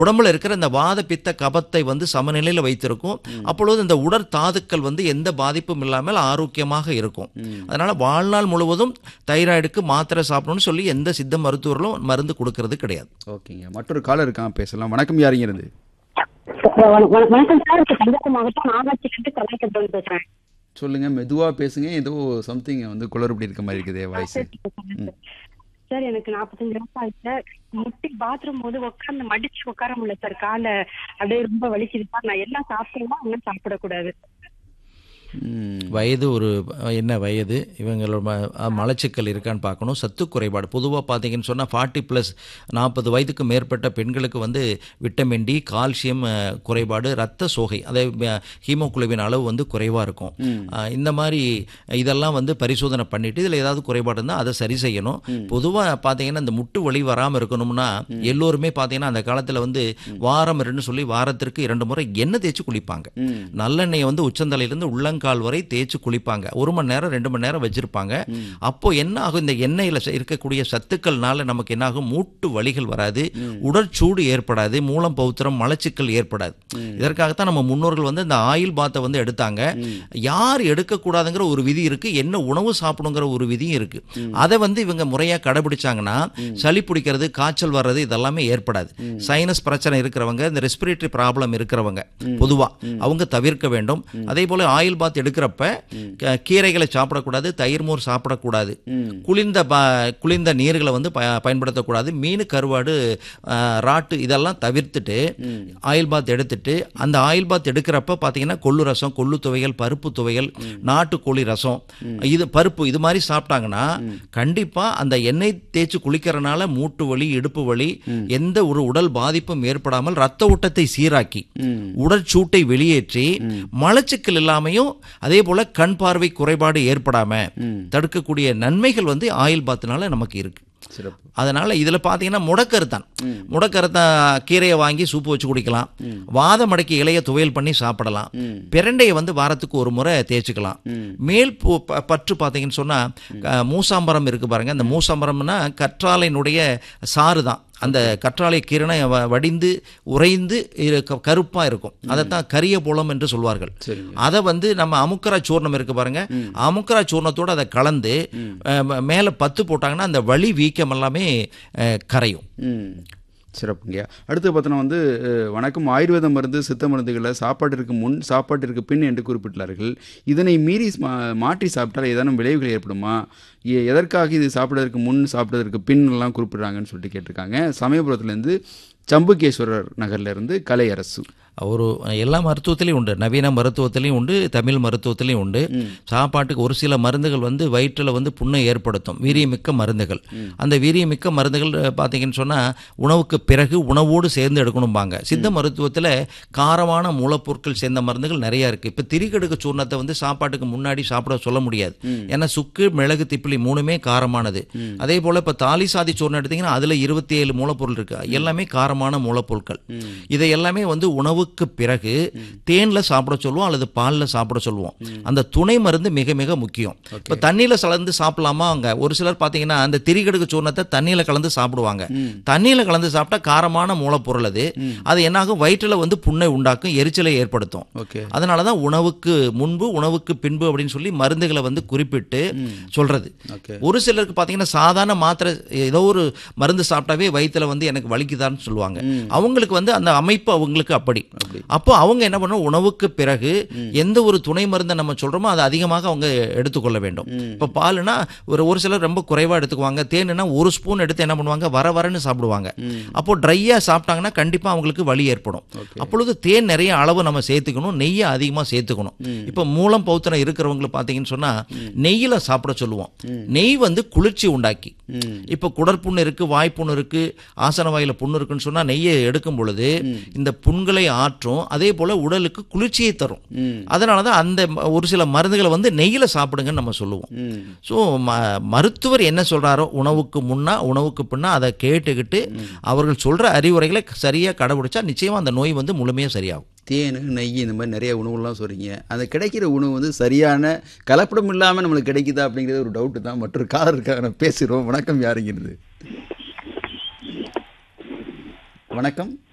உடம்புல இருக்கிற இந்த வாத பித்த கபத்தை வந்து சமநிலையில் வைத்திருக்கும் அப்பொழுது இந்த உடற்தாதுக்கள் வந்து எந்த பாதிப்பும் இல்லாமல் ஆரோக்கியமாக இருக்கும் அதனால வாழ்நாள் முழுவதும் தைராய்டுக்கு மாத்திரை சாப்பிடணும்னு சொல்லி எந்த சித்த மருத்துவர்களும் மருந்து கொடுக்கறது கிடையாது ஓகேங்க மற்றொரு காலர் இருக்கான் பேசலாம் வணக்கம் யாருங்க இருந்து வண- வண- வணக்கம் சார் இப்ப தஞ்சாவூர் மாவட்டம் நாகாட்சிக்கிட்டு கலாய்க்கத்தோடு பேசுறேன் சொல்லுங்க மெதுவா பேசுங்க ஏதோ சம்திங் வந்து குளறுபடி இருக்க மாதிரி இருக்குதே வாய்ஸ் சார் எனக்கு நாற்பத்தஞ்சு வருஷம் ஆச்சு சார் முட்டி பாத்ரூம் போது உட்காந்து மடிச்சு உட்கார முடியல சார் காலை அப்படியே ரொம்ப வலிக்குது சார் நான் எல்லாம் சாப்பிட்டேன்னா இன்னும் சாப்பிடக்கூடாது வயது ஒரு என்ன வயது இவங்களோட ம- அஹ் மலச்சிக்கல் இருக்கான்னு பார்க்கணும் சத்து குறைபாடு பொதுவாக பார்த்தீங்கன்னு சொன்னால் ஃபார்ட்டி ப்ளஸ் நாற்பது வயதுக்கு மேற்பட்ட பெண்களுக்கு வந்து விட்டமின் டி கால்சியம் அஹ், குறைபாடு ரத்த சோகை அதே ஹீமோகுளோபின் அளவு வந்து குறைவாக இருக்கும் அஹ், இந்த மாதிரி இதெல்லாம் வந்து பரிசோதனை பண்ணிட்டு இதில் ஏதாவது குறைபாடு இருந்தால் அதை சரி செய்யணும் பொதுவாக பார்த்தீங்கன்னா இந்த முட்டு வலி வராமல் இருக்கணும்னா எல்லோருமே பார்த்தீங்கன்னா அந்த காலத்தில் வந்து வாரம் ரெண்டு சொல்லி வாரத்திற்கு இரண்டு முறை எண்ணெய் தேய்ச்சி குளிப்பாங்க நல்லெண்ணெயை வந்து உச்சந்தலையிலிருந்து உள்ளங்கால் வரை தேய்ச்சி குளிப்பாங்க ஒரு மணி நேரம் ரெண்டு மணி நேரம் வச்சிருப்பாங்க அப்போ என்ன ஆகும் இந்த எண்ணெயில் இருக்கக்கூடிய சத்துக்கள்னால நமக்கு என்ன ஆகும் மூட்டு வலிகள் வராது உடற்சூடு ஏற்படாது மூலம் பௌத்திரம் மலச்சிக்கல் ஏற்படாது இதற்காகத்தான் நம்ம முன்னோர்கள் வந்து இந்த ஆயில் பாத்தை வந்து எடுத்தாங்க யார் எடுக்கக்கூடாதுங்கிற ஒரு விதி இருக்கு என்ன உணவு சாப்பிடுங்கிற ஒரு விதியும் இருக்கு அதை வந்து இவங்க முறையா கடைபிடிச்சாங்கன்னா சளி பிடிக்கிறது காய்ச்சல் வர்றது இதெல்லாமே ஏற்படாது சைனஸ் பிரச்சனை இருக்கிறவங்க இந்த ரெஸ்பிரேட்டரி ப்ராப்ளம் இருக்கிறவங்க பொதுவா அவங்க தவிர்க்க வேண்டும் அதே போல ஆயில் பாத் எடுக்கிறப்ப க- கீரைகளை சாப்பிடக்கூடாது தயிர் மோர் சாப்பிடக்கூடாது குளிர்ந்த ப- குளிர்ந்த நீர்களை வந்து ப- பயன்படுத்தக்கூடாது மீன் கருவாடு ஆ, ராட்டு இதெல்லாம் தவிர்த்துட்டு ஆயில் பாத் எடுத்துட்டு அந்த ஆயில் பாத் எடுக்கிறப்ப பார்த்தீங்கன்னா கொள்ளு ரசம் கொள்ளு துவையல் பருப்பு துவையல் நாட்டுக்கோழி ரசம் இது பருப்பு இது மாதிரி சாப்பிட்டாங்கன்னா கண்டிப்பா அந்த எண்ணெய் தேய்ச்சி குளிக்கிறனால மூட்டு வலி இடுப்பு வலி எந்த ஒரு உடல் பாதிப்பும் ஏற்படாமல் ரத்த ஓட்டத்தை சீராக்கி உடற்சூட்டை வெளியேற்றி மலச்சிக்கல் இல்லாமையும் அதே போல கண் பார்வை குறைபாடு ஏற்படாம தடுக்கக்கூடிய நன்மைகள் வந்து ஆயில் பாத்துனால நமக்கு இருக்கு சிறப்பு அதனால இதுல பாத்தீங்கன்னா முடக்கருத்தான் முடக்கருத்தான் கீரையை வாங்கி சூப்பு வச்சு குடிக்கலாம் வாத மடக்கி இலைய துவையல் பண்ணி சாப்பிடலாம் பிரண்டையை வந்து வாரத்துக்கு ஒரு முறை தேய்ச்சிக்கலாம் மேல் பூ- ப- பற்று பார்த்தீங்கன்னு சொன்னா அஹ், மூசாம்பரம் இருக்கு பாருங்க அந்த மூசாம்பரம்னா கற்றாழையினுடைய சாறு தான் அந்த கற்றாழை கீரணை வ- வடிந்து உறைந்து இரு- க- கருப்பா இருக்கும் அதைத்தான் கரிய புலம் என்று சொல்வார்கள் சரிங்க. அதை வந்து நம்ம அமுக்கரா சூர்ணம் இருக்கு பாருங்க அமுக்கரா சூர்ணத்தோட அதை கலந்து அஹ், ம- மேல பத்து போட்டாங்கன்னா அந்த வலி வீக்கம் எல்லாமே அஹ், கரையும் ம் சிறப்புங்கய்யா அடுத்து பார்த்தோன்னா வந்து அஹ், வணக்கம் ஆயுர்வேத மருந்து சித்த மருந்துகளை சாப்பாட்டிற்கு முன் சாப்பாட்டிற்கு பின் என்று குறிப்பிட்டார்கள் இதனை மீறி மா- மாற்றி சாப்பிட்டால் ஏதேனும் விளைவுகள் ஏற்படுமா எ- எதற்காக இது சாப்பிடுவதற்கு முன் சாப்பிடுவதற்கு பின் எல்லாம் குறிப்பிடுறாங்கன்னு சொல்லிட்டு கேட்டிருக்காங்க சமயபுரத்துலேருந்து சம்புகேஸ்வரர் நகர்ல இருந்து கலையரசு ஒரு எல்லா மருத்துவத்திலையும் உண்டு நவீன மருத்துவத்திலையும் உண்டு தமிழ் மருத்துவத்திலையும் உண்டு சாப்பாட்டுக்கு ஒரு சில மருந்துகள் வந்து வயிற்றில் வந்து புண்ணை ஏற்படுத்தும் வீரியமிக்க மருந்துகள் அந்த வீரியமிக்க மருந்துகள் அஹ், பார்த்தீங்கன்னு சொன்னால் உணவுக்கு பிறகு உணவோடு சேர்ந்து எடுக்கணும்பாங்க சித்த மருத்துவத்தில் காரமான மூலப்பொருட்கள் சேர்ந்த மருந்துகள் நிறைய இருக்கு இப்போ திரிகடுக்கு சூர்ணத்தை வந்து சாப்பாட்டுக்கு முன்னாடி சாப்பிட சொல்ல முடியாது ஏன்னா சுக்கு மிளகு திப்பிலி மூணுமே காரமானது அதே போல் இப்போ தாலி சாதி சூர்ணம் எடுத்தீங்கன்னா அதில் இருபத்தி ஏழு மூலப்பொருள் இருக்கு எல்லாமே காரமான மூலப்பொருட்கள் இதை எல்லாமே வந்து உணவுக்கு பிறகு தேன்ல சாப்பிட சொல்லுவோம் அல்லது பால்ல சாப்பிட சொல்லுவோம் அந்த துணை மருந்து மிக மிக முக்கியம் இப்போ தண்ணியில கலந்து சாப்பிடலாமா அங்க ஒரு சிலர் பார்த்தீங்கன்னா அந்த திரிகடுக்கு சூர்ணத்தை தண்ணியில கலந்து சாப்பிடுவாங்க தண்ணியில கலந்து சாப்பிட்டா காரமான மூலப்பொருள் அது அது என்னாகும் வயிற்றுல வந்து புண்ணை உண்டாக்கும் எரிச்சலை ஏற்படுத்தும் ஓகே அதனால தான் உணவுக்கு முன்பு உணவுக்கு பின்பு அப்படின்னு சொல்லி மருந்துகளை வந்து குறிப்பிட்டு சொல்றது ஓகே ஒரு சிலருக்கு பார்த்தீங்கன்னா சாதாரண மாத்திரை ஏதோ ஒரு மருந்து சாப்பிட்டாவே வயித்துல வந்து எனக்கு வலிக்குதான்னு சொல்லுவாங்க அவங்களுக்கு வந்து அந்த அமைப்பு அவங்களுக்கு அப்படி அப்போ அவங்க என்ன பண்ணணும் உணவுக்கு பிறகு எந்த ஒரு துணை மருந்தை நம்ம சொல்றோமோ அதை அதிகமாக அவங்க எடுத்துக்கொள்ள வேண்டும் இப்போ பாலுனா ஒரு ஒரு சிலர் ரொம்ப குறைவா எடுத்துக்குவாங்க தேனுனா ஒரு ஸ்பூன் எடுத்து என்ன பண்ணுவாங்க வர வரன்னு சாப்பிடுவாங்க அப்போ ட்ரையா சாப்பிட்டாங்கன்னா கண்டிப்பா அவங்களுக்கு வலி ஏற்படும் அப்பொழுது தேன் நிறைய அளவு நம்ம சேர்த்துக்கணும் நெய்யை அதிகமாக சேர்த்துக்கணும் இப்போ மூலம் பௌத்திரம் இருக்கிறவங்களுக்கு பார்த்தீங்கன்னு சொன்னா நெய்யில சாப்பிட சொல்லுவோம் நெய் வந்து குளிர்ச்சி உண்டாக்கி இப்போ குடற்புண்ணு இருக்கு வாய்ப்புண்ணு இருக்கு ஆசன வாயில புண்ணு இருக்குன்னு சொன்னா நெய்யை எடுக்கும் பொழுது இந்த புண்களை ஆற்றும் அதே போல உடலுக்கு குளிர்ச்சியை தரும் அதனால தான் அந்த ம- ஒரு சில மருந்துகளை வந்து நெய்யில சாப்பிடுங்கன்னு நம்ம சொல்லுவோம் ஸோ ம மருத்துவர் என்ன சொல்றாரோ உணவுக்கு முன்னா உணவுக்கு பின்னா அதை கேட்டுக்கிட்டு அவர்கள் சொல்ற அறிவுரைகளை சரியா கடைபிடிச்சா நிச்சயமா அந்த நோய் வந்து முழுமையா சரியாகும் தேன் நெய் இந்த மாதிரி நிறைய உணவுலாம் சொல்றீங்க அந்த கிடைக்கிற உணவு வந்து சரியான கலப்படம் இல்லாமல் நம்மளுக்கு கிடைக்குதா அப்படிங்கிறது ஒரு டவுட்டு தான் மற்றொரு கார் இருக்காங்க நான் பேசுகிறோம் வணக்கம் யாருங்கிறது வணக்கம்